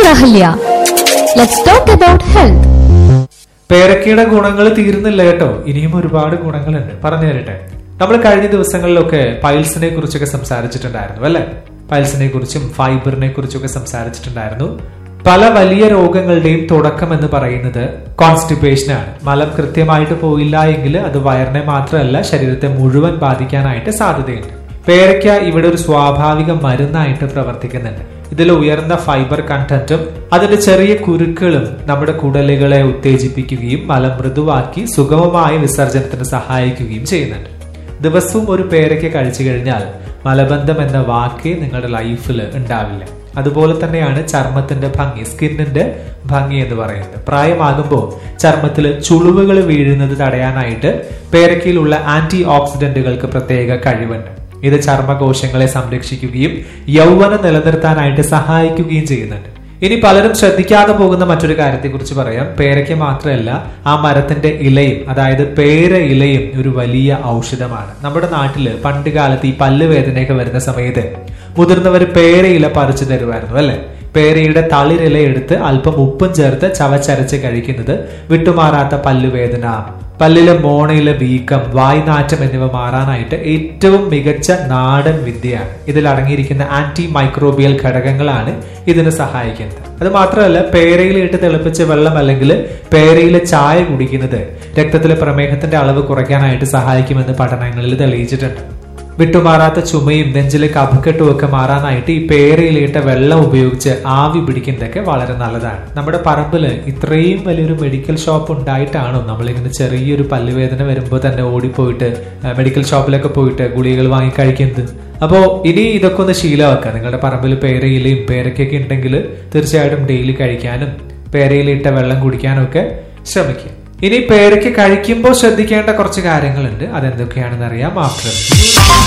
Ahalya. Let's talk about health. പേരക്കയുടെ ഗുണങ്ങൾ തീരുന്നില്ല കേട്ടോ ഇനിയും ഒരുപാട് ഗുണങ്ങളുണ്ട് പറഞ്ഞു തരട്ടെ നമ്മൾ കഴിഞ്ഞ ദിവസങ്ങളിലൊക്കെ പൈൽസിനെ കുറിച്ചൊക്കെ സംസാരിച്ചിട്ടുണ്ടായിരുന്നു അല്ലെ പൈൽസിനെ കുറിച്ചും ഫൈബറിനെ കുറിച്ചൊക്കെ സംസാരിച്ചിട്ടുണ്ടായിരുന്നു പല വലിയ രോഗങ്ങളുടെയും തുടക്കം എന്ന് പറയുന്നത് കോൺസ്റ്റിപ്പേഷൻ ആണ് മലം കൃത്യമായിട്ട് പോയില്ല എങ്കിൽ അത് വയറിനെ മാത്രമല്ല ശരീരത്തെ മുഴുവൻ ബാധിക്കാനായിട്ട് സാധ്യതയുണ്ട് പേരയ്ക്ക ഇവിടെ ഒരു സ്വാഭാവിക മരുന്നായിട്ട് പ്രവർത്തിക്കുന്നുണ്ട് ഇതിൽ ഉയർന്ന ഫൈബർ കണ്ടന്റും അതിന്റെ ചെറിയ കുരുക്കളും നമ്മുടെ കുടലുകളെ ഉത്തേജിപ്പിക്കുകയും മലം മൃദുവാക്കി സുഗമമായ വിസർജനത്തിന് സഹായിക്കുകയും ചെയ്യുന്നുണ്ട് ദിവസവും ഒരു പേരയ്ക്ക കഴിച്ചു കഴിഞ്ഞാൽ മലബന്ധം എന്ന വാക്കേ നിങ്ങളുടെ ലൈഫിൽ ഉണ്ടാവില്ല അതുപോലെ തന്നെയാണ് ചർമ്മത്തിന്റെ ഭംഗി സ്കിന്നിന്റെ ഭംഗി എന്ന് പറയുന്നത് പ്രായമാകുമ്പോൾ ചർമ്മത്തിൽ ചുളിവുകൾ വീഴുന്നത് തടയാനായിട്ട് പേരക്കയിലുള്ള ആന്റി ഓക്സിഡന്റുകൾക്ക് പ്രത്യേക കഴിവുണ്ട് ഇത് ചർമ്മകോശങ്ങളെ സംരക്ഷിക്കുകയും യൗവനം നിലനിർത്താനായിട്ട് സഹായിക്കുകയും ചെയ്യുന്നുണ്ട് ഇനി പലരും ശ്രദ്ധിക്കാതെ പോകുന്ന മറ്റൊരു കാര്യത്തെക്കുറിച്ച് പറയാം പേരയ്ക്ക് മാത്രമല്ല ആ മരത്തിന്റെ ഇലയും അതായത് പേര ഇലയും ഒരു വലിയ ഔഷധമാണ് നമ്മുടെ നാട്ടില് പണ്ട് കാലത്ത് ഈ പല്ല് വേദനയൊക്കെ വരുന്ന സമയത്ത് മുതിർന്നവർ പേര ഇല പറിച്ചു തരുമായിരുന്നു അല്ലെ പേരയുടെ തളിരില എടുത്ത് അല്പം ഉപ്പും ചേർത്ത് ചവച്ചരച്ച് കഴിക്കുന്നത് വിട്ടുമാറാത്ത പല്ലുവേദന പല്ലിലെ മോണയിലെ വീക്കം വായ്നാറ്റം എന്നിവ മാറാനായിട്ട് ഏറ്റവും മികച്ച നാടൻ വിദ്യയാണ് ഇതിൽ അടങ്ങിയിരിക്കുന്ന ആന്റി മൈക്രോബിയൽ ഘടകങ്ങളാണ് ഇതിന് സഹായിക്കുന്നത് അത് മാത്രമല്ല പേരയിലിട്ട് തിളപ്പിച്ച വെള്ളം അല്ലെങ്കിൽ പേരയിലെ ചായ കുടിക്കുന്നത് രക്തത്തിലെ പ്രമേഹത്തിന്റെ അളവ് കുറയ്ക്കാനായിട്ട് സഹായിക്കുമെന്ന് പഠനങ്ങളിൽ തെളിയിച്ചിട്ടുണ്ട് വിട്ടുമാറാത്ത ചുമയും നെഞ്ചിലെ കഫക്കെട്ടും ഒക്കെ മാറാനായിട്ട് ഈ പേരയിലിട്ട വെള്ളം ഉപയോഗിച്ച് ആവി പിടിക്കുന്നതൊക്കെ വളരെ നല്ലതാണ് നമ്മുടെ പറമ്പില് ഇത്രയും വലിയൊരു മെഡിക്കൽ ഷോപ്പ് ഉണ്ടായിട്ടാണോ നമ്മളിങ്ങനെ ചെറിയൊരു പല്ലുവേദന വരുമ്പോൾ തന്നെ ഓടിപ്പോയിട്ട് ആ, മെഡിക്കൽ ഷോപ്പിലൊക്കെ പോയിട്ട് ഗുളികകൾ വാങ്ങി കഴിക്കുന്നത് അപ്പോ ഇനി ഇതൊക്കെ ഒന്ന് ശീലമാക്കുക നിങ്ങളുടെ പറമ്പിൽ പേരയിലയും പേരക്കൊക്കെ ഉണ്ടെങ്കിൽ തീർച്ചയായിട്ടും ഡെയിലി കഴിക്കാനും പേരയിലിട്ട വെള്ളം കുടിക്കാനും ഒക്കെ ശ്രമിക്കുക ഇനി പേരയ്ക്ക് കഴിക്കുമ്പോൾ ശ്രദ്ധിക്കേണ്ട കുറച്ച് കാര്യങ്ങളുണ്ട് അതെന്തൊക്കെയാണെന്ന് അറിയാം ആഫ്റ്റർ